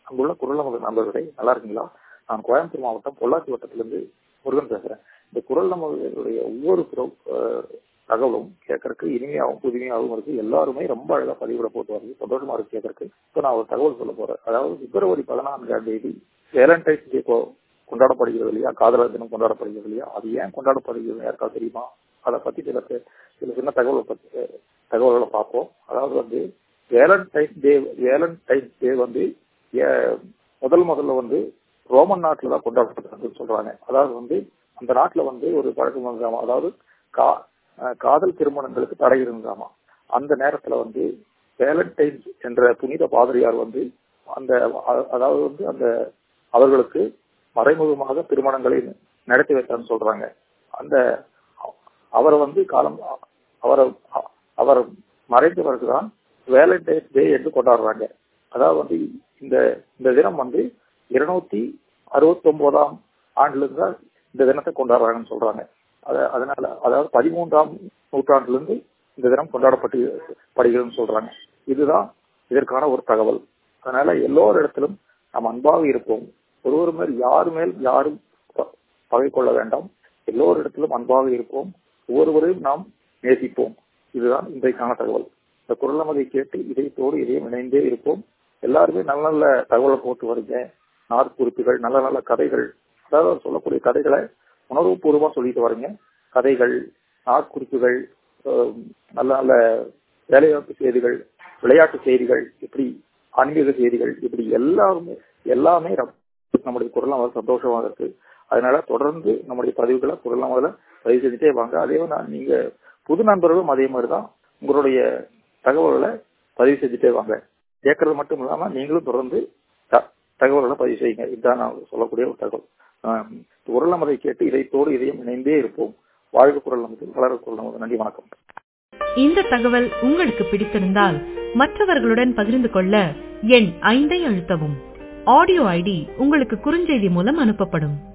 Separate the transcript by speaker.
Speaker 1: அங்குள்ள குரல் நமது நண்பர்களே நல்லா இருக்கீங்களா நான் கோயம்புத்தூர் மாவட்டம் பொள்ளாச்சி வட்டத்திலிருந்து முருகன் பேசுறேன் இந்த குரல் நமதுடைய ஒவ்வொரு குரல் அஹ், தகவலும் கேட்கறதுக்கு இனிமையாகவும் புதுமையாகவும் இருக்கு எல்லாருமே ரொம்ப அழகா பதிவுல போட்டு வருது சந்தோஷமா இருக்கு கேட்கறதுக்கு இப்போ நான் ஒரு தகவல் சொல்ல போறேன் அதாவது பிப்ரவரி பதினான்காம் தேதி வேலண்டைன்ஸ் டே கொண்டாடப்படுகிறது இல்லையா காதலர் தினம் கொண்டாடப்படுகிறது இல்லையா அது ஏன் கொண்டாடப்படுகிறது யாருக்காவது தெரியுமா அதை பத்தி சில பே- சில சின்ன தகவலை பத்தி அஹ், தகவல்களை பார்ப்போம் அதாவது வந்து வேலண்டைன்ஸ் டே வேலண்டைன்ஸ் டே வந்து ஏ- முதல் முதல்ல வந்து ரோமன் நாட்டுல தான் கொண்டாடப்படுறதுன்னு சொல்றாங்க அதாவது வந்து அந்த நாட்டுல வந்து ஒரு பழக்கம் இருந்தாமா அதாவது கா- அஹ் காதல் திருமணங்களுக்கு தடை இருந்தாமா அந்த நேரத்துல வந்து வேலண்டைன்ஸ் என்ற புனித பாதிரியார் வந்து அந்த அ- அதாவது வந்து அந்த அவர்களுக்கு மறைமுகமாக திருமணங்களை நடத்தி வைத்தார்னு சொல்றாங்க அந்த அவரை வந்து காலம் அவரை அவர் மறைந்த பிறகுதான் வேலண்டைன்ஸ் டே என்று கொண்டாடுறாங்க அதாவது வந்து இந்த இந்த தினம் வந்து இருநூத்தி அறுபத்தி ஒன்பதாம் ஆண்டுல இருந்து தான் இந்த தினத்தை கொண்டாடுறாங்கன்னு சொல்றாங்க அத- அதனால அதாவது பதிமூன்றாம் நூற்றாண்டுல இருந்து இந்த தினம் கொண்டாடப்பட்டு படுகிறதுன்னு சொல்றாங்க இதுதான் இதற்கான ஒரு தகவல் அதனால எல்லோரிடத்திலும் நாம் அன்பாக இருப்போம் ஒருவர் மேல் யாரு மேல் யாரும் ப- பகை கொள்ள வேண்டாம் எல்லோரிடத்திலும் அன்பாக இருப்போம் ஒவ்வொருவரையும் நாம் நேசிப்போம் இதுதான் இன்றைக்கான தகவல் இந்த குரல் நமதை கேட்டு இதயத்தோடு இதயம் இணைந்தே இருப்போம் எல்லாருமே நல்ல நல்ல தகவலை போட்டு வரீங்க நாற்குறிப்புகள் நல்ல நல்ல கதைகள் அதாவது சொல்லக்கூடிய கதைகளை உணர்வுபூர்வமா சொல்லிட்டு வரீங்க கதைகள் நாட்குறிப்புகள் அஹ், நல்ல நல்ல வேலைவாய்ப்பு செய்திகள் விளையாட்டு செய்திகள் இப்படி ஆன்மீக செய்திகள் இப்படி எல்லாருமே எல்லாமே ரொம்ப நம்முடைய குரல் நமது சந்தோஷமாக இருக்கு அதனால தொடர்ந்து நம்முடைய பதிவுகளை குரல் நமதுல பதிவு செஞ்சுட்டே வாங்க அதே மாதிரி நான் நீங்க புது நண்பர்களும் அதே மாதிரி தான் உங்களுடைய தகவல்களை பதிவு செஞ்சுட்டே வாங்க கேட்கறது மட்டும் இல்லாம நீங்களும் தொடர்ந்து த- தகவல்களை பதிவு செய்யுங்க இதுதான் நான் சொல்லக்கூடிய ஒரு தகவல் ஆஹ் குரல் நமதை கேட்டு இதயத்தோடு இதயம் இணைந்தே இருப்போம் வாழ்க குரல் நமது வளர குரல் நமது நன்றி வணக்கம்
Speaker 2: இந்த தகவல் உங்களுக்கு பிடித்திருந்தால் மற்றவர்களுடன் பகிர்ந்து கொள்ள எண் ஐந்தை அழுத்தவும் ஆடியோ ஐடி உங்களுக்கு குறுஞ்செய்தி மூலம் அனுப்பப்படும்